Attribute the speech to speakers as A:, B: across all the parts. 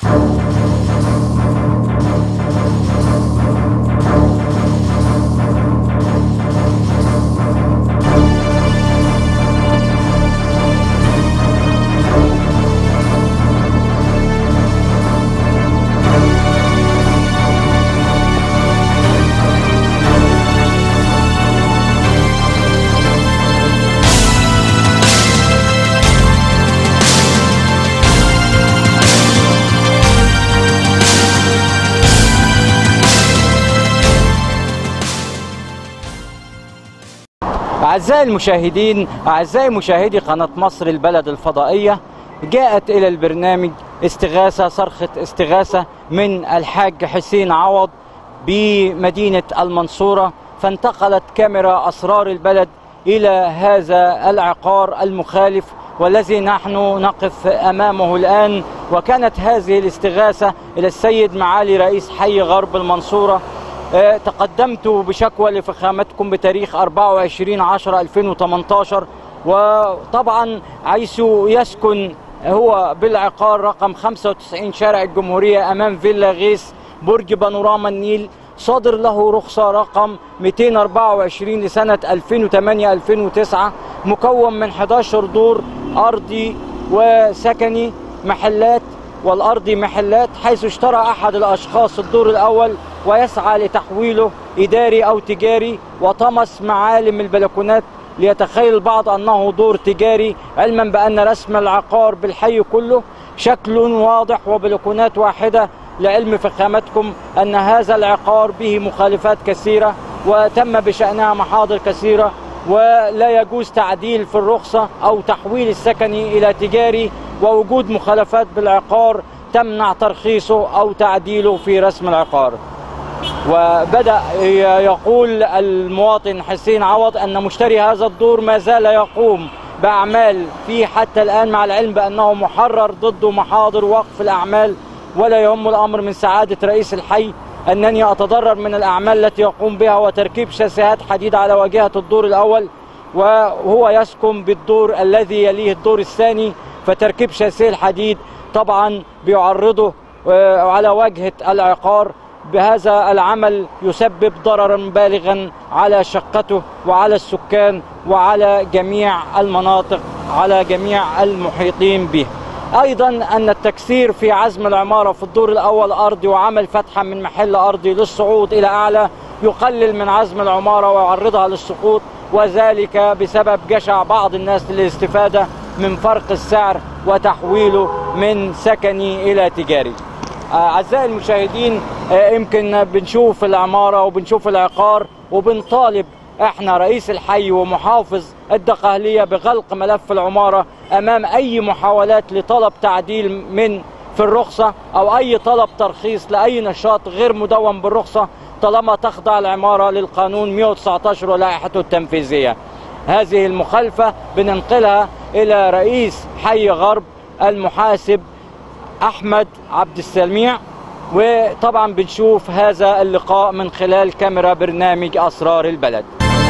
A: أعزائي المشاهدين أعزائي مشاهدي قناة مصر البلد الفضائية جاءت إلى البرنامج استغاثة صرخة استغاثة من الحاج حسين عوض بمدينة المنصورة فانتقلت كاميرا أسرار البلد إلى هذا العقار المخالف والذي نحن نقف أمامه الآن وكانت هذه الاستغاثة إلى السيد معالي رئيس حي غرب المنصورة آه، تقدمت بشكوى لفخامتكم بتاريخ 24 10 2018 وطبعا حيث يسكن هو بالعقار رقم 95 شارع الجمهورية أمام فيلا غيث برج بانوراما النيل صادر له رخصة رقم 224 لسنة 2008-2009 مكون من 11 دور أرضي وسكني محلات والأرضي محلات حيث اشترى أحد الأشخاص الدور الأول ويسعى لتحويله إداري أو تجاري وطمس معالم البلكونات ليتخيل البعض أنه دور تجاري علما بأن رسم العقار بالحي كله شكل واضح وبلكونات واحدة لعلم فخامتكم أن هذا العقار به مخالفات كثيرة وتم بشأنها محاضر كثيرة ولا يجوز تعديل في الرخصة أو تحويل السكني إلى تجاري ووجود مخالفات بالعقار تمنع ترخيصه أو تعديله في رسم العقار وبدأ يقول المواطن حسين عوض أن مشتري هذا الدور ما زال يقوم بأعمال فيه حتى الآن مع العلم بأنه محرر ضده محاضر وقف الأعمال ولا يهم الأمر من سعادة رئيس الحي أنني أتضرر من الأعمال التي يقوم بها وتركيب شاسيهات حديد على واجهة الدور الأول وهو يسكن بالدور الذي يليه الدور الثاني فتركيب شاسيه الحديد طبعا بيعرضه آه، على واجهة العقار بهذا العمل يسبب ضررا بالغا على شقته وعلى السكان وعلى جميع المناطق على جميع المحيطين به ايضا ان التكسير في عزم العماره في الدور الاول ارضي وعمل فتحه من محل ارضي للصعود الى اعلى يقلل من عزم العماره ويعرضها للسقوط وذلك بسبب جشع بعض الناس للاستفاده من فرق السعر وتحويله من سكني الى تجاري. اعزائي المشاهدين آه، يمكن بنشوف العماره وبنشوف العقار وبنطالب احنا رئيس الحي ومحافظ الدقهليه بغلق ملف العماره امام اي محاولات لطلب تعديل من في الرخصه او اي طلب ترخيص لاي نشاط غير مدون بالرخصه طالما تخضع العماره للقانون 119 ولائحته التنفيذيه. هذه المخالفه بننقلها الى رئيس حي غرب المحاسب احمد عبد السميع وطبعا بنشوف هذا اللقاء من خلال كاميرا برنامج اسرار البلد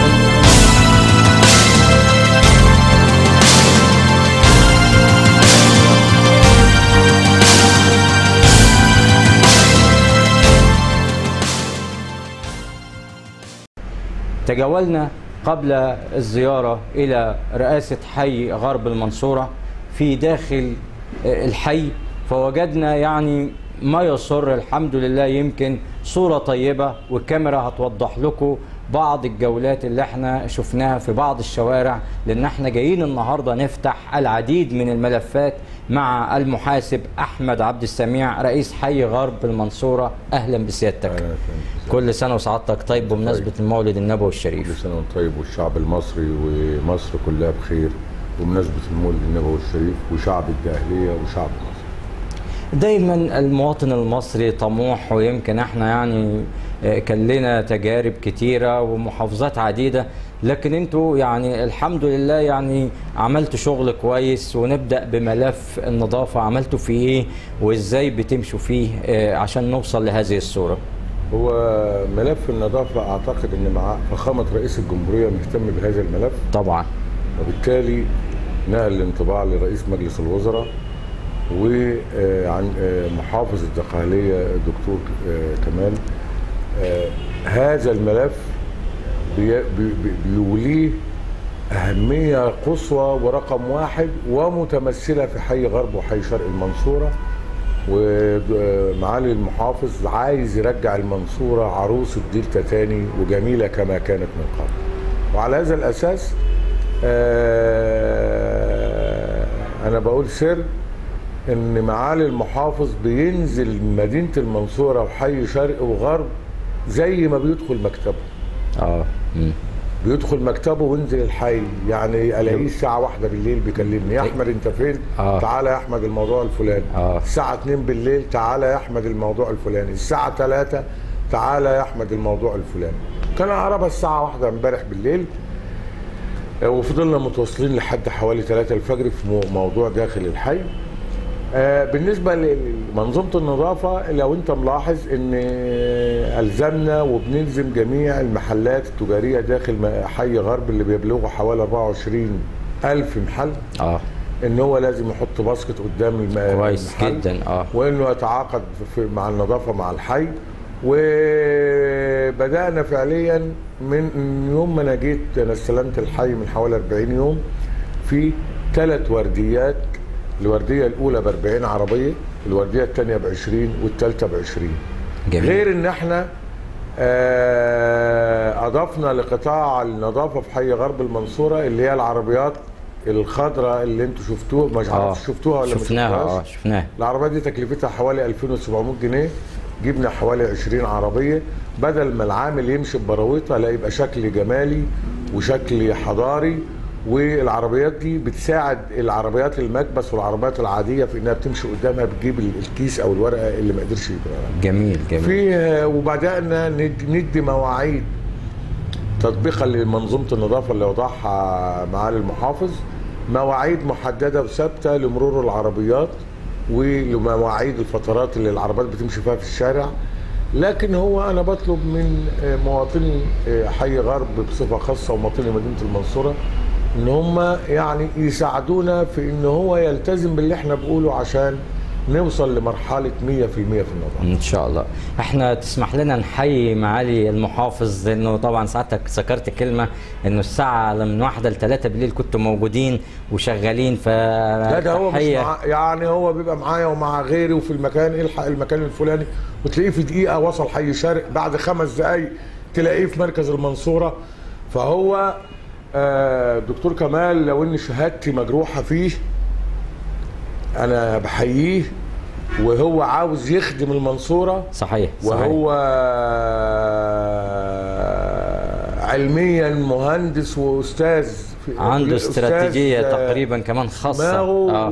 A: تجولنا قبل الزيارة إلى رئاسة حي غرب المنصورة في داخل الحي فوجدنا يعني ما يسر الحمد لله يمكن صورة طيبة والكاميرا هتوضح لكم بعض الجولات اللي احنا شفناها في بعض الشوارع لان احنا جايين النهارده نفتح العديد من الملفات مع المحاسب احمد عبد السميع رئيس حي غرب المنصوره اهلا بسيادتك كل سنه وسعادتك طيب بمناسبه المولد النبوي
B: كل
A: الشريف
B: سنه وانت طيب والشعب المصري ومصر كلها بخير بمناسبه المولد النبوي الشريف وشعب الجاهليه وشعب مصر
A: دايما المواطن المصري طموح ويمكن احنا يعني آه، كان لنا تجارب كتيرة ومحافظات عديدة لكن انتوا يعني الحمد لله يعني عملتوا شغل كويس ونبدأ بملف النظافة عملتوا فيه ايه وازاي بتمشوا فيه آه، عشان نوصل لهذه الصورة
B: هو ملف النظافه اعتقد ان مع فخامه رئيس الجمهوريه مهتم بهذا الملف
A: طبعا
B: وبالتالي نقل الانطباع لرئيس مجلس الوزراء وعن محافظ الدقهليه الدكتور آه، كمال آه، هذا الملف بي- بي- بي- بيوليه أهمية قصوى ورقم واحد ومتمثلة في حي غرب وحي شرق المنصورة ومعالي المحافظ عايز يرجع المنصورة عروس الدلتا تاني وجميلة كما كانت من قبل وعلى هذا الأساس آه، أنا بقول سر إن معالي المحافظ بينزل مدينة المنصورة وحي شرق وغرب زي ما بيدخل مكتبه
A: اه مم.
B: بيدخل مكتبه وينزل الحي يعني الاقيه الساعه واحدة بالليل بيكلمني يا احمد انت فين
A: آه.
B: تعالى يا احمد الموضوع الفلاني
A: آه.
B: الساعه 2 بالليل تعالى يا احمد الموضوع الفلاني الساعه 3 تعالى يا احمد الموضوع الفلاني كان اقربها الساعه واحدة امبارح بالليل آه، وفضلنا متواصلين لحد حوالي 3 الفجر في مو- موضوع داخل الحي آه، بالنسبة لمنظومة النظافة لو انت ملاحظ ان الزمنا وبنلزم جميع المحلات التجارية داخل م- حي غرب اللي بيبلغوا حوالي 24 ألف محل
A: اه
B: ان هو لازم يحط باسكت قدام الم-
A: كويس
B: المحل
A: جدا اه
B: وانه يتعاقد في مع النظافه مع الحي وبدانا فعليا من يوم ما انا جيت انا استلمت الحي من حوالي 40 يوم في ثلاث ورديات الورديه الاولى ب 40 عربيه الورديه الثانيه ب 20 والثالثه ب 20
A: جميل
B: غير ان احنا آه، اضفنا لقطاع النظافه في حي غرب المنصوره اللي هي العربيات الخضراء اللي انتوا شفتوها مش
A: اه
B: عارف شفتوها ولا ما
A: شفناها
B: شفتوهاش؟
A: اه شفناها
B: العربية دي تكلفتها حوالي 2700 جنيه جبنا حوالي 20 عربية بدل ما العامل يمشي ببراويطة لا يبقى شكل جمالي وشكل حضاري والعربيات دي بتساعد العربيات المكبس والعربيات العادية في انها بتمشي قدامها بتجيب الكيس او الورقة اللي ما قدرش يجيبها
A: جميل جميل
B: في وبدانا ند- ندي مواعيد تطبيقا لمنظومه النظافه اللي وضعها معالي المحافظ مواعيد محدده وثابته لمرور العربيات ولمواعيد الفترات اللي العربيات بتمشي فيها في الشارع لكن هو انا بطلب من آه، مواطني آه، حي غرب بصفه خاصه ومواطني مدينه المنصوره ان هم يعني يساعدونا في ان هو يلتزم باللي احنا بنقوله عشان نوصل لمرحله 100% في النظافه
A: ان شاء الله احنا تسمح لنا نحيي معالي المحافظ لانه طبعا ساعتك ذكرت كلمه انه الساعه من واحدة لثلاثة بالليل كنتوا موجودين وشغالين ف
B: لا ده هو مش
A: تحية.
B: مع يعني هو بيبقى معايا ومع غيري وفي المكان الحق المكان الفلاني وتلاقيه في دقيقه وصل حي شرق بعد خمس دقايق تلاقيه في مركز المنصوره فهو آه، دكتور كمال لو ان شهادتي مجروحه فيه انا بحييه وهو عاوز يخدم المنصوره
A: صحيح صحيح
B: وهو علميا مهندس واستاذ في-
A: عنده
B: أستاذ،
A: استراتيجيه
B: آه،
A: تقريبا كمان خاصه
B: دماغه
A: آه.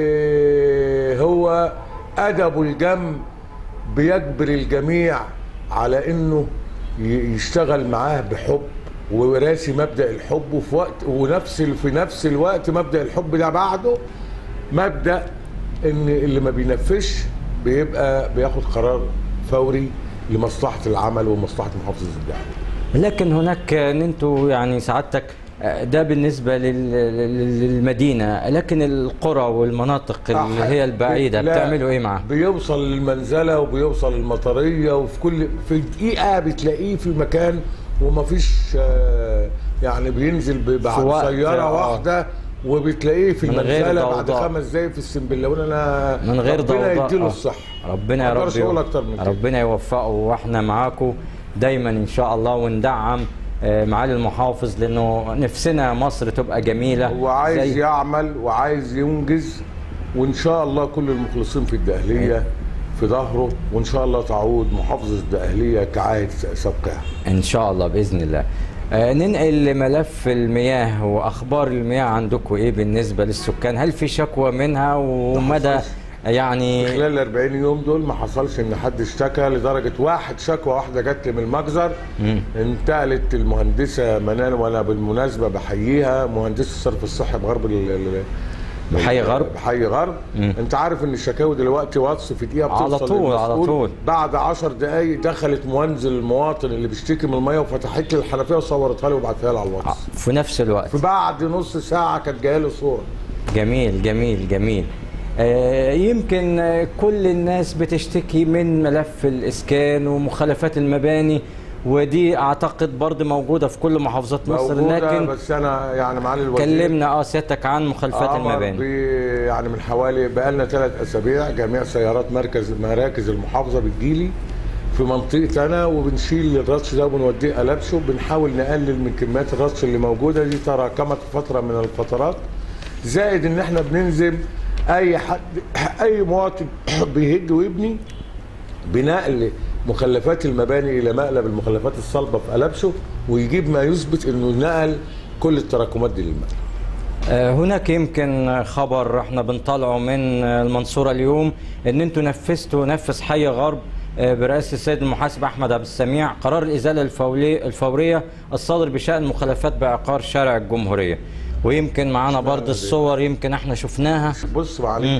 B: وهو ادبه الجم بيجبر الجميع على انه ي- يشتغل معاه بحب وراسي مبدا الحب وفي وقت ونفس ال- في نفس الوقت مبدا الحب ده بعده مبدا ان اللي ما بينفذش بيبقى بياخد قرار فوري لمصلحه العمل ومصلحه محافظه الدعم
A: لكن هناك ان انتوا يعني سعادتك آه، ده بالنسبه لل- لل- للمدينه لكن القرى والمناطق اللي هي البعيده
B: لا،
A: بتعملوا ايه معاه
B: بيوصل للمنزله وبيوصل المطريه وفي كل في دقيقه بتلاقيه في مكان ومفيش آه، يعني بينزل ب- بعد
A: وقت،
B: سياره
A: آه.
B: واحده وبتلاقيه في
A: من غير
B: المنزله بعد
A: ضوضاء.
B: خمس دقايق في السنبلاوين انا
A: من غير
B: ربنا
A: ضوضاء
B: يديله
A: آه.
B: الصحه
A: ربنا يا
B: ما
A: رب
B: أقدرش أقول أكتر من كده.
A: ربنا يوفقه واحنا معاكم دايما ان شاء الله وندعم آه، معالي المحافظ لانه نفسنا مصر تبقى جميله
B: هو عايز
A: زي-
B: يعمل وعايز ينجز وان شاء الله كل المخلصين في الدقهليه في ظهره وان شاء الله تعود محافظه الدقهليه كعهد سابقها
A: ان شاء الله باذن الله آه، ننقل لملف المياه واخبار المياه عندكم ايه بالنسبه للسكان هل في شكوى منها ومدى يعني
B: خلال ال 40 يوم دول ما حصلش ان حد اشتكى لدرجه واحد شكوى واحده جت لي من المجزر
A: مم.
B: انتقلت المهندسه منال وانا بالمناسبه بحييها مهندسه الصرف الصحي بغرب ال- ال-
A: بحي غرب؟
B: بحي غرب
A: مم.
B: انت عارف ان الشكاوي دلوقتي واتس في دقيقه
A: على
B: بتوصل
A: طول، على
B: للمسؤول.
A: طول.
B: بعد 10 دقائق دخلت منزل المواطن اللي بيشتكي من الميه وفتحت لي الحنفيه وصورتها لي وبعتها لي على الواتس
A: في نفس الوقت
B: في بعد نص ساعه كانت جايه لي صوره
A: جميل جميل جميل آه، يمكن آه، كل الناس بتشتكي من ملف الاسكان ومخالفات المباني ودي اعتقد برضه موجوده في كل محافظات مصر
B: موجودة
A: لكن
B: بس انا يعني معالي الوزير
A: كلمنا اه سيادتك عن مخالفات
B: أمر
A: المباني
B: ب- يعني من حوالي بقالنا ثلاث اسابيع جميع سيارات مركز مراكز المحافظه بتجيلي في منطقتي انا وبنشيل الرش ده وبنوديه ألبسه بنحاول نقلل من كميات الرش اللي موجوده دي تراكمت في فتره من الفترات زائد ان احنا بننزل اي حد اي مواطن بيهج ويبني بنقل مخلفات المباني الى مقلب المخلفات الصلبه في ألبسه ويجيب ما يثبت انه نقل كل التراكمات دي للمقلب
A: آه، هناك يمكن خبر احنا بنطلعه من المنصورة اليوم ان انتوا نفذتوا نفذ حي غرب آه، برئاسة السيد المحاسب احمد عبد السميع قرار الازالة الفولي- الفورية الصادر بشأن مخالفات بعقار شارع الجمهورية ويمكن معانا برضه الصور يمكن احنا شفناها
B: بص معلش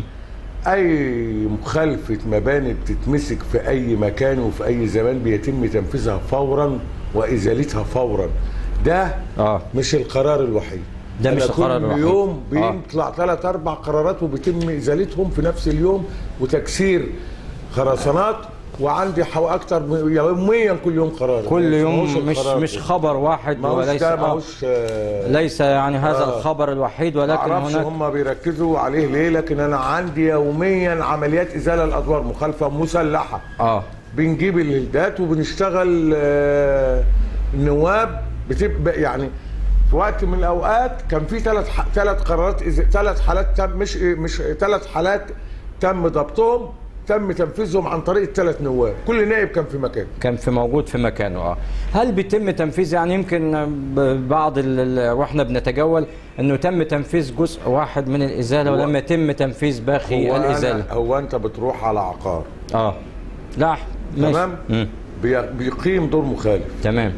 B: اي مخالفه مباني بتتمسك في اي مكان وفي اي زمان بيتم تنفيذها فورا وازالتها فورا ده
A: اه
B: مش القرار الوحيد
A: ده مش
B: أنا
A: القرار
B: كل
A: الوحيد.
B: يوم
A: آه.
B: بيطلع ثلاث اربع قرارات وبيتم ازالتهم في نفس اليوم وتكسير خرسانات وعندي حو اكتر من- يوميا كل يوم قرار
A: كل
B: ماهوش
A: يوم مش
B: القرار
A: مش
B: ده.
A: خبر واحد
B: ماهوش
A: وليس
B: ده
A: آه
B: ماهوش آه،
A: ليس يعني هذا
B: آه.
A: الخبر الوحيد ولكن
B: معرفش
A: هناك
B: هم بيركزوا عليه ليه لكن انا عندي يوميا عمليات ازاله الادوار مخالفه مسلحه
A: اه
B: بنجيب الهلدات وبنشتغل آه، النواب بتبقى يعني في وقت من الاوقات كان في ثلاث ثلاث قرارات ثلاث حالات تم مش مش ثلاث حالات تم ضبطهم تم تنفيذهم عن طريق الثلاث نواب كل نائب كان في مكانه
A: كان في موجود في مكانه اه هل بيتم تنفيذ يعني يمكن ب- بعض ال- ال- واحنا بنتجول انه تم تنفيذ جزء واحد من الازاله
B: هو-
A: ولم يتم تنفيذ باقي
B: هو
A: الازاله
B: أنا هو انت بتروح على عقار
A: اه لا ماشي.
B: تمام
A: مم.
B: بي- بيقيم دور مخالف
A: تمام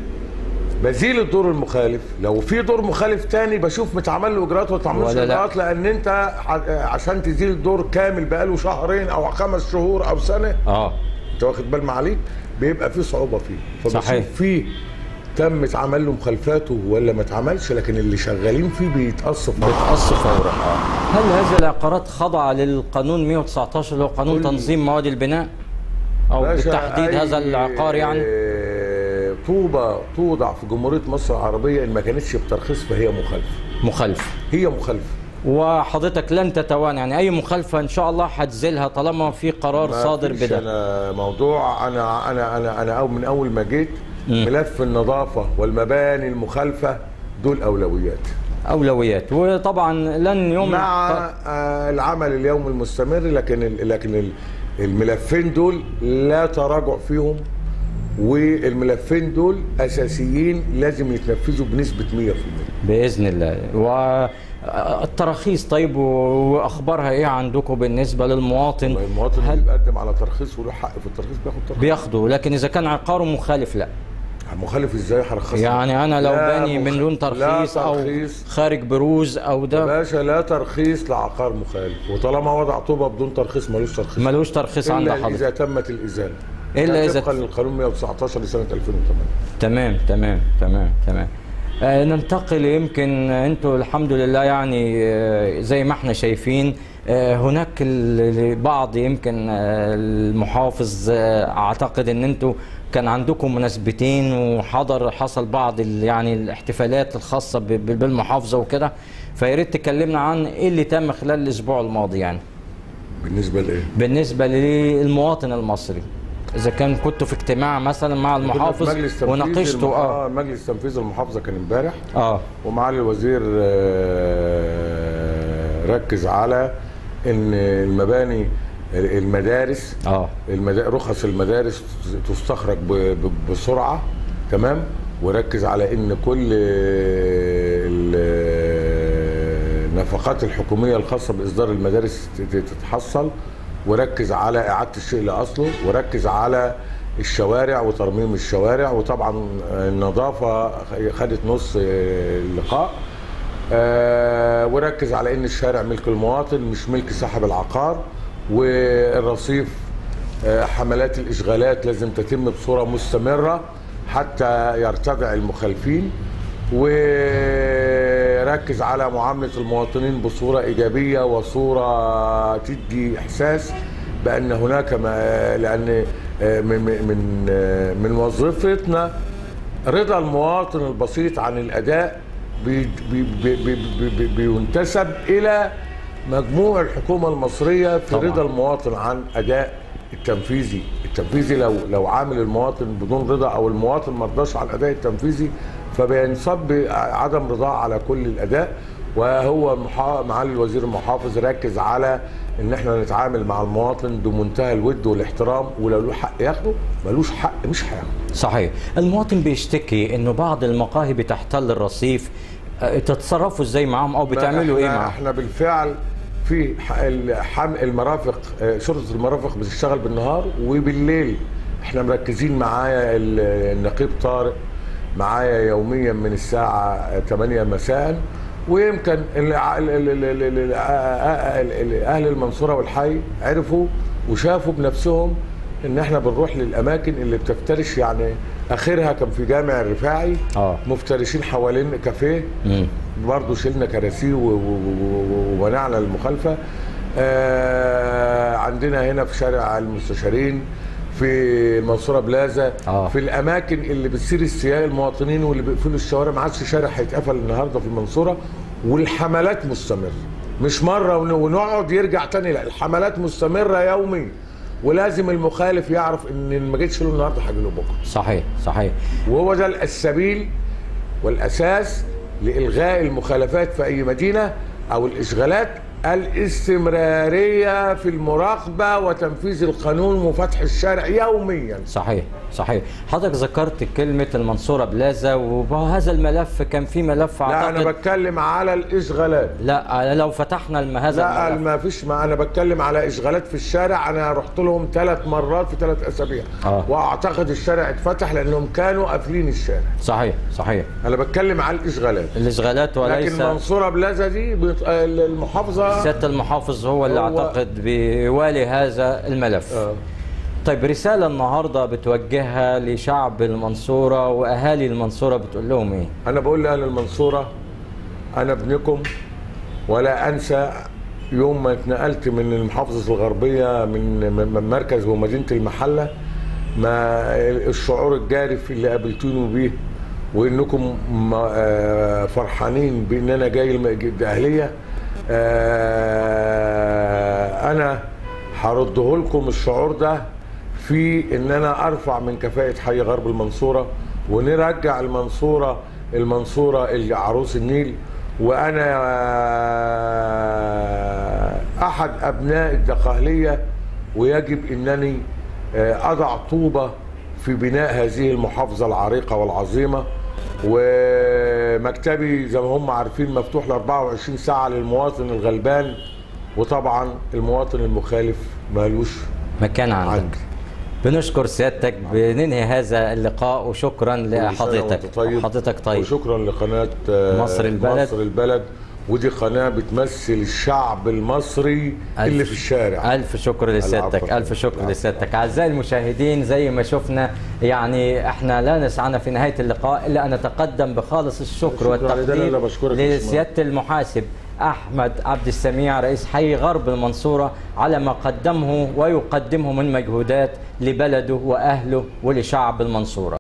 B: بزيل الدور المخالف لو في دور مخالف تاني بشوف متعمل له اجراءات ولا متعملش
A: ولا لا.
B: اجراءات لان انت ع- عشان تزيل دور كامل بقاله شهرين او خمس شهور او سنه
A: اه
B: انت واخد بال معاليك بيبقى في صعوبه فيه فبشوف
A: صحيح.
B: فيه تم اتعمل له مخالفاته ولا ما اتعملش لكن اللي شغالين فيه بيتقص فورا.
A: بتقص فورا اه هل هذه العقارات خاضعه للقانون 119 اللي هو قانون
B: كل-
A: تنظيم مواد البناء او
B: باشا،
A: بالتحديد
B: أي-
A: هذا العقار يعني
B: آه، طوبه توضع في جمهوريه مصر العربيه ان ما كانتش بترخيص فهي مخالفه
A: مخالف
B: هي مخالفه
A: وحضرتك لن تتوانى يعني اي مخالفه ان شاء الله هتزيلها طالما في قرار
B: ما
A: صادر
B: فيش
A: بده
B: انا موضوع انا انا انا انا أو من اول ما جيت ملف النظافه والمباني المخالفه دول اولويات
A: اولويات وطبعا لن يوم
B: مع آه، العمل اليومي المستمر لكن ال- لكن ال- الملفين دول لا تراجع فيهم والملفين دول اساسيين لازم يتنفذوا بنسبه 100%
A: باذن الله والتراخيص طيب و- واخبارها ايه عندكم بالنسبه للمواطن
B: ما المواطن اللي
A: هل
B: بيقدم على ترخيص وله حق في الترخيص بياخد ترخيص
A: بياخدوا لكن اذا كان عقاره مخالف لا
B: مخالف ازاي هرخصه
A: يعني انا لو
B: لا
A: باني من
B: مخ-
A: دون
B: لا
A: ترخيص او
B: ترخيص.
A: خارج بروز او ده
B: باشا لا ترخيص لعقار مخالف وطالما وضع طوبه بدون ترخيص ملوش ترخيص
A: ملوش ترخيص عند
B: الا
A: حضرتك
B: اذا تمت الازاله
A: إلا
B: ده
A: إذا
B: طبقا
A: ت-
B: للقانون 119 لسنه 2008
A: تمام تمام تمام تمام آه ننتقل يمكن انتوا الحمد لله يعني آه زي ما احنا شايفين آه هناك ال- بعض يمكن آه المحافظ آه اعتقد ان انتوا كان عندكم مناسبتين وحضر حصل بعض ال- يعني الاحتفالات الخاصه ب- ب- بالمحافظه وكده فيا ريت تكلمنا عن ايه اللي تم خلال الاسبوع الماضي يعني
B: بالنسبه لايه؟
A: بالنسبه للمواطن المصري اذا كان كنتوا في اجتماع مثلا مع
B: كنا في
A: المحافظ
B: مجلس تنفيذ
A: وناقشتوا
B: المح-
A: اه
B: آه، مجلس تنفيذ المحافظه كان امبارح
A: اه
B: ومعالي الوزير آه، ركز على ان المباني المدارس
A: اه
B: المدا... رخص المدارس تستخرج ب... ب... بسرعه تمام وركز على ان كل ال- النفقات الحكوميه الخاصه باصدار المدارس ت- ت- تتحصل وركز على اعاده الشيء لاصله وركز على الشوارع وترميم الشوارع وطبعا النظافه خدت نص اللقاء آه، وركز على ان الشارع ملك المواطن مش ملك صاحب العقار والرصيف آه، حملات الاشغالات لازم تتم بصوره مستمره حتى يرتدع المخالفين وركز على معامله المواطنين بصوره ايجابيه وصوره تدي احساس بان هناك ما لان آه، من من آه، من وظيفتنا رضا المواطن البسيط عن الاداء بي- بي- بي- بي- بي- بي- بينتسب الى مجموع الحكومه المصريه في
A: طبعاً.
B: رضا المواطن عن اداء التنفيذي التنفيذي لو لو عامل المواطن بدون رضا او المواطن ما رضاش على الاداء التنفيذي فبينصب عدم رضاه على كل الاداء وهو المحا- معالي الوزير المحافظ ركز على ان احنا نتعامل مع المواطن بمنتهى الود والاحترام ولو له حق ياخده ملوش حق مش هياخده
A: صحيح المواطن بيشتكي انه بعض المقاهي بتحتل الرصيف آه، تتصرفوا ازاي معاهم او بتعملوا ايه
B: احنا,
A: معاهم
B: احنا بالفعل في ح- الحم المرافق آه، شرطه المرافق بتشتغل بالنهار وبالليل احنا مركزين معايا ال- النقيب طارق معايا يوميا من الساعه 8 مساء ويمكن ال- ال- ال- ال- ال- ال- ال- ال- اهل المنصوره والحي عرفوا وشافوا بنفسهم ان احنا بنروح للاماكن اللي بتفترش يعني اخرها كان في جامع الرفاعي
A: اه
B: مفترشين حوالين كافيه
A: مم.
B: برضه شلنا كراسي و- و- و- ومنعنا المخالفه آه عندنا هنا في شارع المستشارين في المنصوره بلازا
A: آه.
B: في الاماكن اللي بتسير السياق المواطنين واللي بيقفلوا الشوارع ما عادش شارع هيتقفل النهارده في المنصوره والحملات مستمره مش مره ون- ونقعد يرجع تاني لا الحملات مستمره يومي ولازم المخالف يعرف ان ما جيتش له النهارده هاجي له بكره
A: صحيح صحيح
B: وهو ده السبيل والاساس لالغاء المخالفات في اي مدينه او الاشغالات الاستمراريه في المراقبه وتنفيذ القانون وفتح الشارع يوميا
A: صحيح صحيح حضرتك ذكرت كلمة المنصورة بلازا وهذا الملف كان في ملف
B: لا انا
A: اعتقد
B: بتكلم على الاشغالات
A: لا لو فتحنا الم- هذا
B: لا
A: الملف
B: ما فيش ما انا بتكلم على اشغالات في الشارع انا رحت لهم ثلاث مرات في ثلاث اسابيع
A: آه.
B: واعتقد الشارع اتفتح لانهم كانوا قافلين الشارع
A: صحيح صحيح
B: انا بتكلم على الاشغالات
A: الاشغالات وليس
B: لكن منصوره بلازا دي بت- المحافظه
A: سيادة المحافظ هو اللي
B: هو-
A: اعتقد بيوالي هذا الملف
B: آه.
A: طيب رسالة النهاردة بتوجهها لشعب المنصورة وأهالي المنصورة بتقول لهم إيه؟
B: انا بقول لاهل المنصوره انا ابنكم ولا انسى يوم ما اتنقلت من المحافظه الغربيه من من من مركز ومدينه المحله ما الشعور الجارف اللي قابلتوني بيه وانكم ما- آه، فرحانين بان انا جاي الم- الاهليه آه، انا هرده لكم الشعور ده في ان انا ارفع من كفاءه حي غرب المنصوره ونرجع المنصوره المنصوره اللي عروس النيل وانا احد ابناء الدقهليه ويجب انني اضع طوبه في بناء هذه المحافظه العريقه والعظيمه ومكتبي زي ما هم عارفين مفتوح ل 24 ساعه للمواطن الغلبان وطبعا المواطن المخالف مالوش
A: مكان عندك
B: عندي.
A: بنشكر سيادتك بننهي هذا اللقاء وشكرا
B: كل سنة
A: لحضرتك
B: وأنت طيب.
A: حضرتك طيب
B: وشكرا لقناه آه،
A: مصر البلد.
B: مصر البلد ودي قناه بتمثل الشعب المصري اللي في الشارع
A: ألف شكر لسيادتك
B: العفو.
A: ألف شكر
B: العفو.
A: لسيادتك أعزائي المشاهدين زي ما شفنا يعني احنا لا نسعنا في نهاية اللقاء إلا أن نتقدم بخالص الشكر
B: شكرا لله،
A: والتقدير
B: أنا بشكرك يا
A: لسيادة المحاسب أحمد عبد السميع رئيس حي غرب المنصورة على ما قدمه ويقدمه من مجهودات لبلده وأهله ولشعب المنصورة